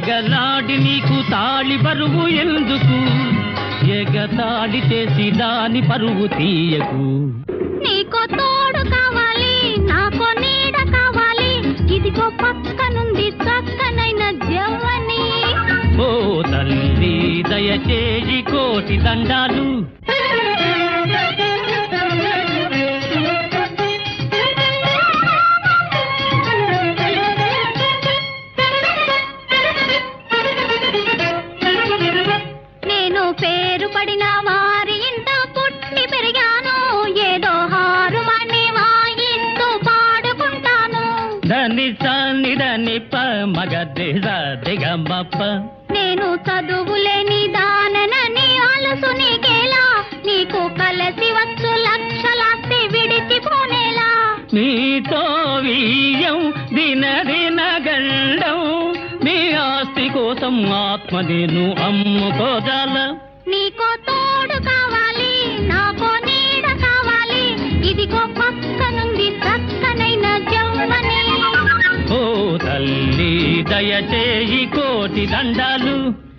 ఎగలాడి నీకు తాళి బరువు ఎందుకు ఎగతాళి చేసి దాని పరువు తీయకు నీకో తోడు కావాలి నాకో నీడ కావాలి ఇదిగో పక్కనుంది చక్కనైన జవ్వని ఓ తల్లి దయచేసి కోటి దండాలు నేను పేరు పడిన వారి ఇంట పుట్టి పెరిగాను ఏదో హారుమని వాయిస్తూ పాడుకుంటాను దని సాని దని ప మగ దిగమ్మప్ప నేను చదువులేని దాననని అలసు నీకేలా నీకు కలసి వచ్చు లక్షలాస్తి విడిచిపోనేలా నీతో వీయం దిన దిన గండం నీ ఆస్తి కోసం ఆత్మ నేను అమ్ముకోజాల నీకో తోడు కావాలి నాకో నీడ కావాలి ఇదిగో పక్కనుంది చక్కనైన జవ్వని ఓ తల్లి దయచేయి కోటి దండాలు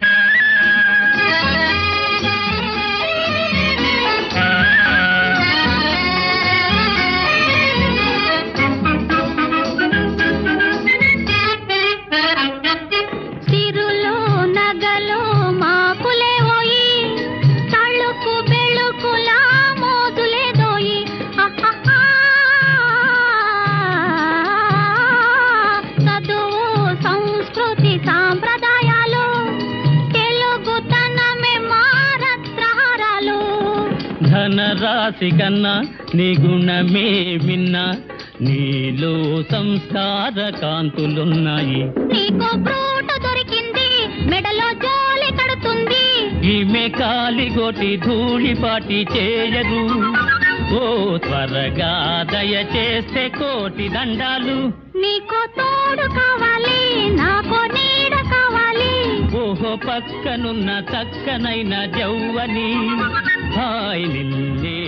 సిరులు నగలు మాకులే ఓయి తళుకు బెళుకులా మోదులే దోయి అహహా. చదువు సంస్కృతి సాంప్రదాయాలు తెలుగుతనమే మారత్రహారాలు ధనరాశి కన్నా నీ గుణమే విన్నా నీలో సంస్కార కాంతులున్నాయి నీకో బ్రూటు దొరికింది మెడలో జోలి కడుతుంది ఈమె కాలిగోటి ధూళిపాటి చేయరు ఓ త్వరగా దయచేస్తే కోటి దండాలు నీకో తోడు కావాలి నాకో నీడ కావాలి ఓహో పక్కనున్న చక్కనైన జౌవని హాయ్ నిన్నే